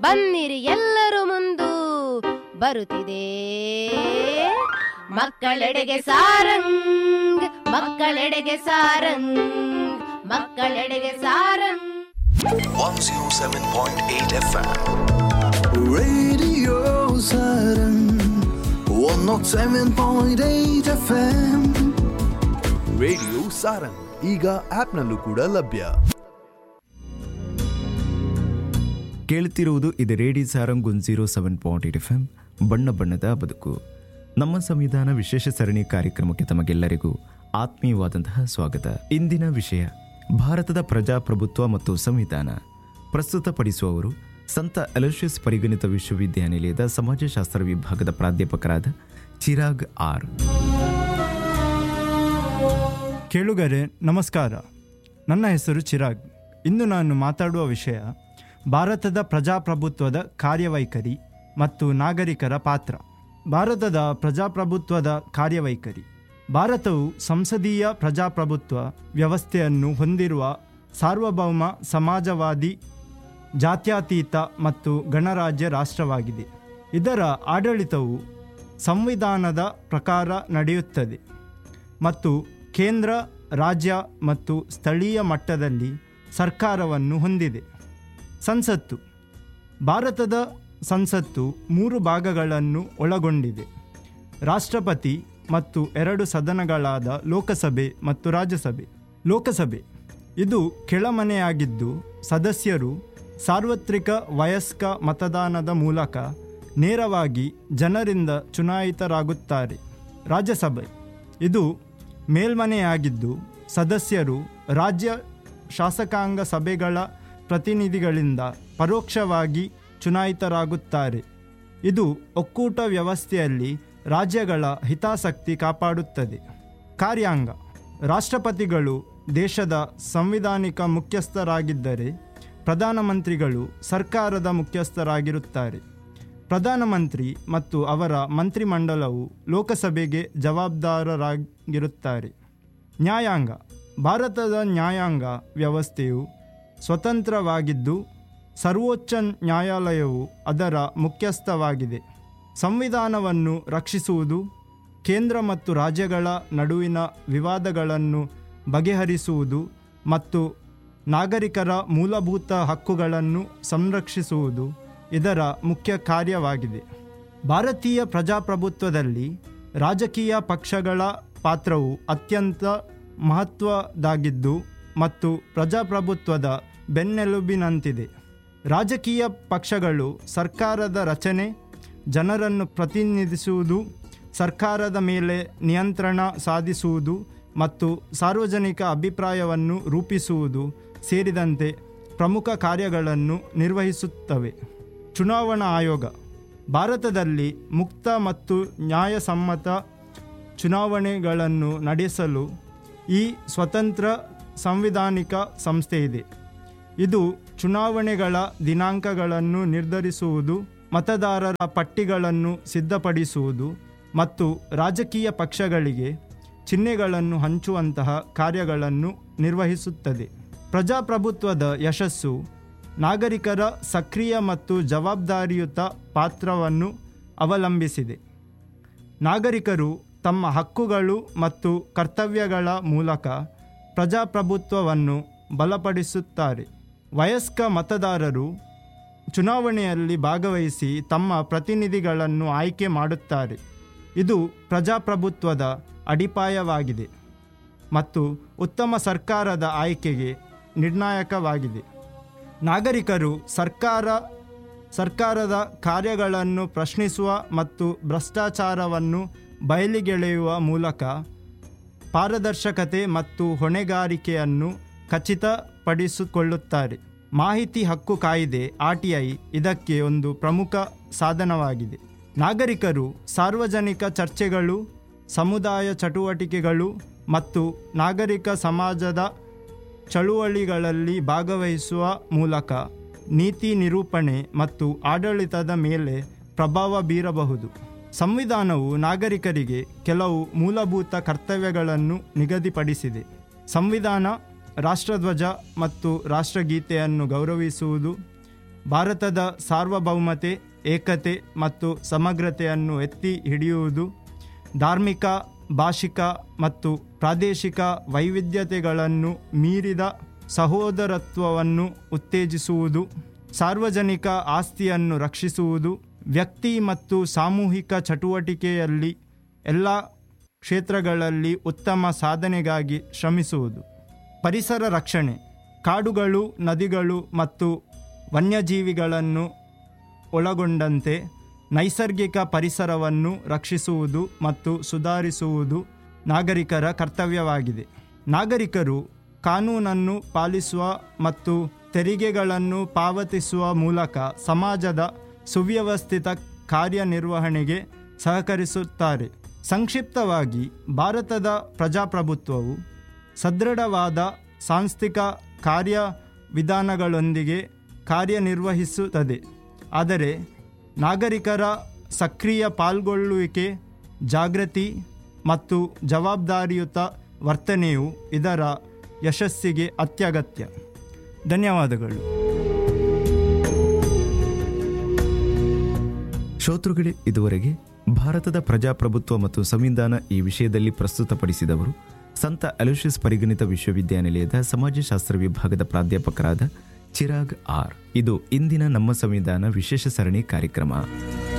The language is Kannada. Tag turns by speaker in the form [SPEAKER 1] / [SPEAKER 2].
[SPEAKER 1] ಬನ್ನಿರಿ ಎಲ್ಲರೂ ಮುಂದು ಬರುತ್ತಿದೆ ಮಕ್ಕಳೆಡೆಗೆ ಸಾರಂಗ್ ಮಕ್ಕಳೆಡೆಗೆ ಸಾರಂಗ್ ಮಕ್ಕಳೆಡೆಗೆ Sarang
[SPEAKER 2] 107.8 FM.
[SPEAKER 3] Radio Saturn 107.8 FM
[SPEAKER 4] radio Sarang ಈಗ ಆಪ್ನಲ್ಲೂ ಕೂಡ ಲಭ್ಯ
[SPEAKER 5] ಕೇಳುತ್ತಿರುವುದು ಇದು radio Sarang one zero seven point eight F M ಬಣ್ಣ ಬಣ್ಣದ ಬದುಕು ನಮ್ಮ ಸಂವಿಧಾನ ವಿಶೇಷ ಸರಣಿ ಕಾರ್ಯಕ್ರಮಕ್ಕೆ ತಮಗೆಲ್ಲರಿಗೂ ಆತ್ಮೀಯವಾದಂತಹ ಸ್ವಾಗತ ಇಂದಿನ ವಿಷಯ ಭಾರತದ ಪ್ರಜಾಪ್ರಭುತ್ವ ಮತ್ತು ಸಂವಿಧಾನ ಪ್ರಸ್ತುತಪಡಿಸುವವರು ಸಂತ ಅಲೋಷಿಯಸ್ ಪರಿಗಣಿತ ವಿಶ್ವವಿದ್ಯಾನಿಲಯದ ಸಮಾಜಶಾಸ್ತ್ರ ವಿಭಾಗದ ಪ್ರಾಧ್ಯಾಪಕರಾದ ಚಿರಾಗ್ ಆರ್
[SPEAKER 6] ಕೇಳುಗರೆ ನಮಸ್ಕಾರ ನನ್ನ ಹೆಸರು ಚಿರಾಗ್ ಇಂದು ನಾನು ಮಾತಾಡುವ ವಿಷಯ ಭಾರತದ ಪ್ರಜಾಪ್ರಭುತ್ವದ ಕಾರ್ಯವೈಖರಿ ಮತ್ತು ನಾಗರಿಕರ ಪಾತ್ರ ಭಾರತದ ಪ್ರಜಾಪ್ರಭುತ್ವದ ಕಾರ್ಯವೈಖರಿ ಭಾರತವು ಸಂಸದೀಯ ಪ್ರಜಾಪ್ರಭುತ್ವ ವ್ಯವಸ್ಥೆಯನ್ನು ಹೊಂದಿರುವ ಸಾರ್ವಭೌಮ ಸಮಾಜವಾದಿ ಜಾತ್ಯತೀತ ಮತ್ತು ಗಣರಾಜ್ಯ ರಾಷ್ಟ್ರವಾಗಿದೆ ಇದರ ಆಡಳಿತವು ಸಂವಿಧಾನದ ಪ್ರಕಾರ ನಡೆಯುತ್ತದೆ ಮತ್ತು ಕೇಂದ್ರ ರಾಜ್ಯ ಮತ್ತು ಸ್ಥಳೀಯ ಮಟ್ಟದಲ್ಲಿ ಸರ್ಕಾರವನ್ನು ಹೊಂದಿದೆ ಸಂಸತ್ತು ಭಾರತದ ಸಂಸತ್ತು ಮೂರು ಭಾಗಗಳನ್ನು ಒಳಗೊಂಡಿದೆ ರಾಷ್ಟ್ರಪತಿ ಮತ್ತು ಎರಡು ಸದನಗಳಾದ ಲೋಕಸಭೆ ಮತ್ತು ರಾಜ್ಯಸಭೆ ಲೋಕಸಭೆ ಇದು ಕೆಳಮನೆಯಾಗಿದ್ದು ಸದಸ್ಯರು ಸಾರ್ವತ್ರಿಕ ವಯಸ್ಕ ಮತದಾನದ ಮೂಲಕ ನೇರವಾಗಿ ಜನರಿಂದ ಚುನಾಯಿತರಾಗುತ್ತಾರೆ ರಾಜ್ಯಸಭೆ ಇದು ಮೇಲ್ಮನೆಯಾಗಿದ್ದು ಸದಸ್ಯರು ರಾಜ್ಯ ಶಾಸಕಾಂಗ ಸಭೆಗಳ ಪ್ರತಿನಿಧಿಗಳಿಂದ ಪರೋಕ್ಷವಾಗಿ ಚುನಾಯಿತರಾಗುತ್ತಾರೆ ಇದು ಒಕ್ಕೂಟ ವ್ಯವಸ್ಥೆಯಲ್ಲಿ ರಾಜ್ಯಗಳ ಹಿತಾಸಕ್ತಿ ಕಾಪಾಡುತ್ತದೆ ಕಾರ್ಯಾಂಗ ರಾಷ್ಟ್ರಪತಿಗಳು ದೇಶದ ಸಂವಿಧಾನಿಕ ಮುಖ್ಯಸ್ಥರಾಗಿದ್ದರೆ ಪ್ರಧಾನಮಂತ್ರಿಗಳು ಸರ್ಕಾರದ ಮುಖ್ಯಸ್ಥರಾಗಿರುತ್ತಾರೆ ಪ್ರಧಾನಮಂತ್ರಿ ಮತ್ತು ಅವರ ಮಂತ್ರಿಮಂಡಲವು ಲೋಕಸಭೆಗೆ ಜವಾಬ್ದಾರರಾಗಿರುತ್ತಾರೆ ನ್ಯಾಯಾಂಗ ಭಾರತದ ನ್ಯಾಯಾಂಗ ವ್ಯವಸ್ಥೆಯು ಸ್ವತಂತ್ರವಾಗಿದ್ದು ಸರ್ವೋಚ್ಚ ನ್ಯಾಯಾಲಯವು ಅದರ ಮುಖ್ಯಸ್ಥವಾಗಿದೆ ಸಂವಿಧಾನವನ್ನು ರಕ್ಷಿಸುವುದು ಕೇಂದ್ರ ಮತ್ತು ರಾಜ್ಯಗಳ ನಡುವಿನ ವಿವಾದಗಳನ್ನು ಬಗೆಹರಿಸುವುದು ಮತ್ತು ನಾಗರಿಕರ ಮೂಲಭೂತ ಹಕ್ಕುಗಳನ್ನು ಸಂರಕ್ಷಿಸುವುದು ಇದರ ಮುಖ್ಯ ಕಾರ್ಯವಾಗಿದೆ ಭಾರತೀಯ ಪ್ರಜಾಪ್ರಭುತ್ವದಲ್ಲಿ ರಾಜಕೀಯ ಪಕ್ಷಗಳ ಪಾತ್ರವು ಅತ್ಯಂತ ಮಹತ್ವದಾಗಿದ್ದು ಮತ್ತು ಪ್ರಜಾಪ್ರಭುತ್ವದ ಬೆನ್ನೆಲುಬಿನಂತಿದೆ ರಾಜಕೀಯ ಪಕ್ಷಗಳು ಸರ್ಕಾರದ ರಚನೆ ಜನರನ್ನು ಪ್ರತಿನಿಧಿಸುವುದು ಸರ್ಕಾರದ ಮೇಲೆ ನಿಯಂತ್ರಣ ಸಾಧಿಸುವುದು ಮತ್ತು ಸಾರ್ವಜನಿಕ ಅಭಿಪ್ರಾಯವನ್ನು ರೂಪಿಸುವುದು ಸೇರಿದಂತೆ ಪ್ರಮುಖ ಕಾರ್ಯಗಳನ್ನು ನಿರ್ವಹಿಸುತ್ತವೆ ಚುನಾವಣಾ ಆಯೋಗ ಭಾರತದಲ್ಲಿ ಮುಕ್ತ ಮತ್ತು ನ್ಯಾಯಸಮ್ಮತ ಚುನಾವಣೆಗಳನ್ನು ನಡೆಸಲು ಈ ಸ್ವತಂತ್ರ ಸಂವಿಧಾನಿಕ ಸಂಸ್ಥೆ ಇದೆ ಇದು ಚುನಾವಣೆಗಳ ದಿನಾಂಕಗಳನ್ನು ನಿರ್ಧರಿಸುವುದು ಮತದಾರರ ಪಟ್ಟಿಗಳನ್ನು ಸಿದ್ಧಪಡಿಸುವುದು ಮತ್ತು ರಾಜಕೀಯ ಪಕ್ಷಗಳಿಗೆ ಚಿಹ್ನೆಗಳನ್ನು ಹಂಚುವಂತಹ ಕಾರ್ಯಗಳನ್ನು ನಿರ್ವಹಿಸುತ್ತದೆ ಪ್ರಜಾಪ್ರಭುತ್ವದ ಯಶಸ್ಸು ನಾಗರಿಕರ ಸಕ್ರಿಯ ಮತ್ತು ಜವಾಬ್ದಾರಿಯುತ ಪಾತ್ರವನ್ನು ಅವಲಂಬಿಸಿದೆ ನಾಗರಿಕರು ತಮ್ಮ ಹಕ್ಕುಗಳು ಮತ್ತು ಕರ್ತವ್ಯಗಳ ಮೂಲಕ ಪ್ರಜಾಪ್ರಭುತ್ವವನ್ನು ಬಲಪಡಿಸುತ್ತಾರೆ ವಯಸ್ಕ ಮತದಾರರು ಚುನಾವಣೆಯಲ್ಲಿ ಭಾಗವಹಿಸಿ ತಮ್ಮ ಪ್ರತಿನಿಧಿಗಳನ್ನು ಆಯ್ಕೆ ಮಾಡುತ್ತಾರೆ ಇದು ಪ್ರಜಾಪ್ರಭುತ್ವದ ಅಡಿಪಾಯವಾಗಿದೆ ಮತ್ತು ಉತ್ತಮ ಸರ್ಕಾರದ ಆಯ್ಕೆಗೆ ನಿರ್ಣಾಯಕವಾಗಿದೆ ನಾಗರಿಕರು ಸರ್ಕಾರ ಸರ್ಕಾರದ ಕಾರ್ಯಗಳನ್ನು ಪ್ರಶ್ನಿಸುವ ಮತ್ತು ಭ್ರಷ್ಟಾಚಾರವನ್ನು ಬಯಲಿಗೆಳೆಯುವ ಮೂಲಕ ಪಾರದರ್ಶಕತೆ ಮತ್ತು ಹೊಣೆಗಾರಿಕೆಯನ್ನು ಖಚಿತಪಡಿಸಿಕೊಳ್ಳುತ್ತಾರೆ ಮಾಹಿತಿ ಹಕ್ಕು ಕಾಯ್ದೆ ಆರ್ ಟಿ ಐ ಇದಕ್ಕೆ ಒಂದು ಪ್ರಮುಖ ಸಾಧನವಾಗಿದೆ ನಾಗರಿಕರು ಸಾರ್ವಜನಿಕ ಚರ್ಚೆಗಳು ಸಮುದಾಯ ಚಟುವಟಿಕೆಗಳು ಮತ್ತು ನಾಗರಿಕ ಸಮಾಜದ ಚಳುವಳಿಗಳಲ್ಲಿ ಭಾಗವಹಿಸುವ ಮೂಲಕ ನೀತಿ ನಿರೂಪಣೆ ಮತ್ತು ಆಡಳಿತದ ಮೇಲೆ ಪ್ರಭಾವ ಬೀರಬಹುದು ಸಂವಿಧಾನವು ನಾಗರಿಕರಿಗೆ ಕೆಲವು ಮೂಲಭೂತ ಕರ್ತವ್ಯಗಳನ್ನು ನಿಗದಿಪಡಿಸಿದೆ ಸಂವಿಧಾನ ರಾಷ್ಟ್ರಧ್ವಜ ಮತ್ತು ರಾಷ್ಟ್ರಗೀತೆಯನ್ನು ಗೌರವಿಸುವುದು ಭಾರತದ ಸಾರ್ವಭೌಮತೆ ಏಕತೆ ಮತ್ತು ಸಮಗ್ರತೆಯನ್ನು ಎತ್ತಿ ಹಿಡಿಯುವುದು ಧಾರ್ಮಿಕ ಭಾಷಿಕ ಮತ್ತು ಪ್ರಾದೇಶಿಕ ವೈವಿಧ್ಯತೆಗಳನ್ನು ಮೀರಿದ ಸಹೋದರತ್ವವನ್ನು ಉತ್ತೇಜಿಸುವುದು ಸಾರ್ವಜನಿಕ ಆಸ್ತಿಯನ್ನು ರಕ್ಷಿಸುವುದು ವ್ಯಕ್ತಿ ಮತ್ತು ಸಾಮೂಹಿಕ ಚಟುವಟಿಕೆಯಲ್ಲಿ ಎಲ್ಲ ಕ್ಷೇತ್ರಗಳಲ್ಲಿ ಉತ್ತಮ ಸಾಧನೆಗಾಗಿ ಶ್ರಮಿಸುವುದು ಪರಿಸರ ರಕ್ಷಣೆ ಕಾಡುಗಳು ನದಿಗಳು ಮತ್ತು ವನ್ಯಜೀವಿಗಳನ್ನು ಒಳಗೊಂಡಂತೆ ನೈಸರ್ಗಿಕ ಪರಿಸರವನ್ನು ರಕ್ಷಿಸುವುದು ಮತ್ತು ಸುಧಾರಿಸುವುದು ನಾಗರಿಕರ ಕರ್ತವ್ಯವಾಗಿದೆ ನಾಗರಿಕರು ಕಾನೂನನ್ನು ಪಾಲಿಸುವ ಮತ್ತು ತೆರಿಗೆಗಳನ್ನು ಪಾವತಿಸುವ ಮೂಲಕ ಸಮಾಜದ ಸುವ್ಯವಸ್ಥಿತ ಕಾರ್ಯನಿರ್ವಹಣೆಗೆ ಸಹಕರಿಸುತ್ತಾರೆ ಸಂಕ್ಷಿಪ್ತವಾಗಿ ಭಾರತದ ಪ್ರಜಾಪ್ರಭುತ್ವವು ಸದೃಢವಾದ ಸಾಂಸ್ಥಿಕ ಕಾರ್ಯವಿಧಾನಗಳೊಂದಿಗೆ ಕಾರ್ಯನಿರ್ವಹಿಸುತ್ತದೆ ಆದರೆ ನಾಗರಿಕರ ಸಕ್ರಿಯ ಪಾಲ್ಗೊಳ್ಳುವಿಕೆ ಜಾಗೃತಿ ಮತ್ತು ಜವಾಬ್ದಾರಿಯುತ ವರ್ತನೆಯು ಇದರ ಯಶಸ್ಸಿಗೆ ಅತ್ಯಗತ್ಯ ಧನ್ಯವಾದಗಳು
[SPEAKER 5] ಶ್ರೋತೃಗಳೇ ಇದುವರೆಗೆ ಭಾರತದ ಪ್ರಜಾಪ್ರಭುತ್ವ ಮತ್ತು ಸಂವಿಧಾನ ಈ ವಿಷಯದಲ್ಲಿ ಪ್ರಸ್ತುತಪಡಿಸಿದವರು ಸಂತ ಅಲೋಷಿಯಸ್ ಪರಿಗಣಿತ ವಿಶ್ವವಿದ್ಯಾನಿಲಯದ ಸಮಾಜಶಾಸ್ತ್ರ ವಿಭಾಗದ ಪ್ರಾಧ್ಯಾಪಕರಾದ ಚಿರಾಗ್ ಆರ್ ಇದು ಇಂದಿನ ನಮ್ಮ ಸಂವಿಧಾನ ವಿಶೇಷ ಸರಣಿ ಕಾರ್ಯಕ್ರಮ